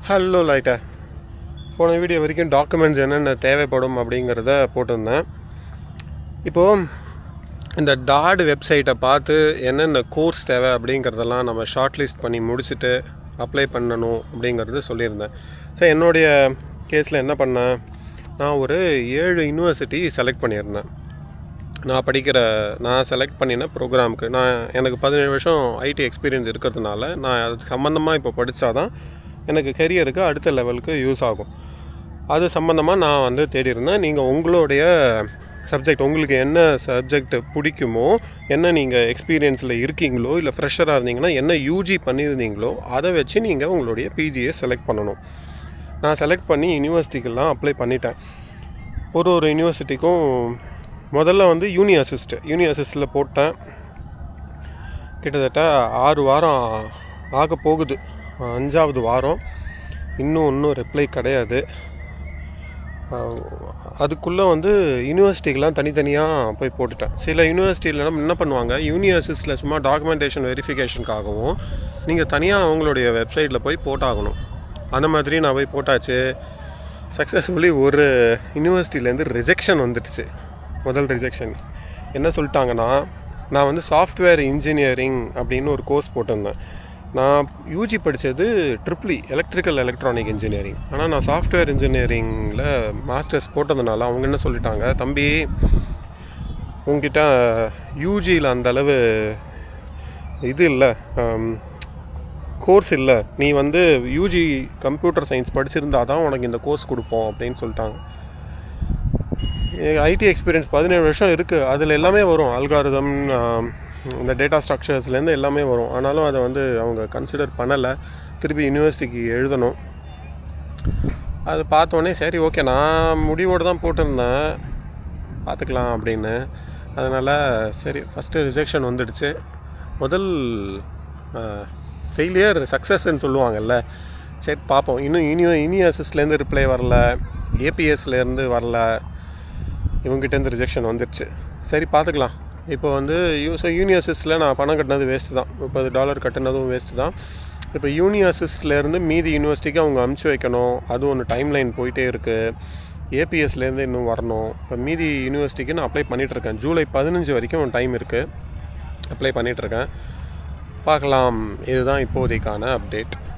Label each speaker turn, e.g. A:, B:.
A: hello லைட்டா போன video வரைக்கும் டாக்குமெண்ட்ஸ் என்னென்ன தேவைப்படும் அப்படிங்கிறத போட்டிருந்தேன் இப்போது இந்த டாட் வெப்சைட்டை பார்த்து என்னென்ன கோர்ஸ் தேவை அப்படிங்கிறதெல்லாம் நம்ம ஷார்ட் லிஸ்ட் பண்ணி முடிச்சுட்டு அப்ளை பண்ணணும் அப்படிங்கிறது சொல்லியிருந்தேன் ஸோ என்னுடைய கேஸில் என்ன பண்ணேன் நான் ஒரு ஏழு யூனிவர்சிட்டி செலக்ட் பண்ணியிருந்தேன் நான் படிக்கிற நான் செலக்ட் பண்ணின ப்ரோக்ராமுக்கு நான் எனக்கு பதினேழு வருஷம் ஐடி எக்ஸ்பீரியன்ஸ் இருக்கிறதுனால நான் அது சம்மந்தமாக இப்போ படித்தா தான் எனக்கு கெரியருக்கு அடுத்த லெவலுக்கு யூஸ் ஆகும் அது சம்மந்தமாக நான் வந்து தேடி இருந்தேன் நீங்கள் உங்களுடைய சப்ஜெக்ட் உங்களுக்கு என்ன சப்ஜெக்ட் பிடிக்குமோ என்ன நீங்கள் எக்ஸ்பீரியன்ஸில் இருக்கீங்களோ இல்லை ஃப்ரெஷராக இருந்தீங்கன்னா என்ன யூஜி பண்ணியிருந்தீங்களோ அதை வச்சு நீங்கள் உங்களுடைய பிஜியை செலக்ட் பண்ணணும் நான் செலக்ட் பண்ணி யூனிவர்சிட்டிக்கெல்லாம் அப்ளை பண்ணிட்டேன் ஒரு ஒரு யூனிவர்சிட்டிக்கும் முதல்ல வந்து யூனி அசிஸ்ட் யூனி அசிஸ்டில் போட்டேன் கிட்டத்தட்ட ஆறு வாரம் ஆக போகுது அஞ்சாவது வாரம் இன்னும் இன்னும் ரிப்ளை கிடையாது அதுக்குள்ளே வந்து யூனிவர்சிட்டிக்கெலாம் தனித்தனியாக போய் போட்டுட்டேன் சில யூனிவர்சிட்டியில் என்ன பண்ணுவாங்க யூனி அசிஸ்டில் சும்மா டாக்குமெண்டேஷன் வெரிஃபிகேஷனுக்காகவும் நீங்கள் தனியாக அவங்களுடைய வெப்சைட்டில் போய் போட்டாகணும் அந்த மாதிரி நான் போய் போட்டாச்சு சக்ஸஸ்ஃபுல்லி ஒரு யூனிவர்சிட்டிலேருந்து ரிஜெக்ஷன் வந்துடுச்சு முதல் ரிஜெக்ஷன் என்ன சொல்லிட்டாங்கன்னா நான் வந்து சாஃப்ட்வேர் இன்ஜினியரிங் அப்படின்னு ஒரு கோர்ஸ் போட்டிருந்தேன் நான் யூஜி படித்தது ட்ரிப்ளி எலக்ட்ரிக்கல் எலக்ட்ரானிக் இன்ஜினியரிங் ஆனால் நான் சாஃப்ட்வேர் இன்ஜினியரிங்கில் மாஸ்டர்ஸ் போட்டதுனால அவங்க என்ன சொல்லிட்டாங்க தம்பி உங்ககிட்ட யூஜியில் அந்தளவு இது இல்லை கோர்ஸ் இல்லை நீ வந்து யூஜி கம்ப்யூட்டர் சயின்ஸ் படிச்சிருந்தா தான் உனக்கு இந்த கோர்ஸ் கொடுப்போம் அப்படின்னு சொல்லிட்டாங்க ஐடி எக்ஸ்பீரியன்ஸ் பதினேழு வருஷம் இருக்குது அதில் எல்லாமே வரும் அல்காரிதம் இந்த டேட்டா ஸ்ட்ரக்சர்ஸ்லேருந்து எல்லாமே வரும் ஆனாலும் அதை வந்து அவங்க கன்சிடர் பண்ணலை திருப்பி யூனிவர்சிட்டிக்கு எழுதணும் அது பார்த்தோன்னே சரி ஓகே நான் முடிவோடு தான் போட்டிருந்தேன் பார்த்துக்கலாம் அப்படின்னு அதனால் சரி ஃபஸ்ட்டு ரிஜெக்ஷன் வந்துடுச்சு முதல் ஃபெயிலியர் சக்ஸஸ்ன்னு சொல்லுவாங்கல்ல சரி பார்ப்போம் இன்னும் யூனியோ யூனிவர்சிஸ்லேருந்து ரிப்ளை வரல ஏபிஎஸ்லேருந்து வரல இவங்ககிட்டேருந்து ரிஜெக்ஷன் வந்துடுச்சு சரி பார்த்துக்கலாம் இப்போ வந்து யூ ஸோ யூனிவர்சிஸ்டில் நான் பணம் கட்டினது வேஸ்ட்டு தான் முப்பது டாலர் கட்டினதும் வேஸ்ட்டு தான் இப்போ யூனிவர்சிஸ்ட்லேருந்து மீதி யூனிவர்சிட்டிக்கு அவங்க அமுச்சு வைக்கணும் அதுவும் ஒன்று டைம் லைன் போயிட்டே இருக்குது ஏபிஎஸ்லேருந்து இன்னும் வரணும் இப்போ மீதி யூனிவர்சிட்டிக்கு நான் அப்ளை பண்ணிகிட்ருக்கேன் ஜூலை பதினஞ்சு வரைக்கும் டைம் இருக்குது அப்ளை பண்ணிகிட்ருக்கேன் பார்க்கலாம் இதுதான் இப்போதைக்கான அப்டேட்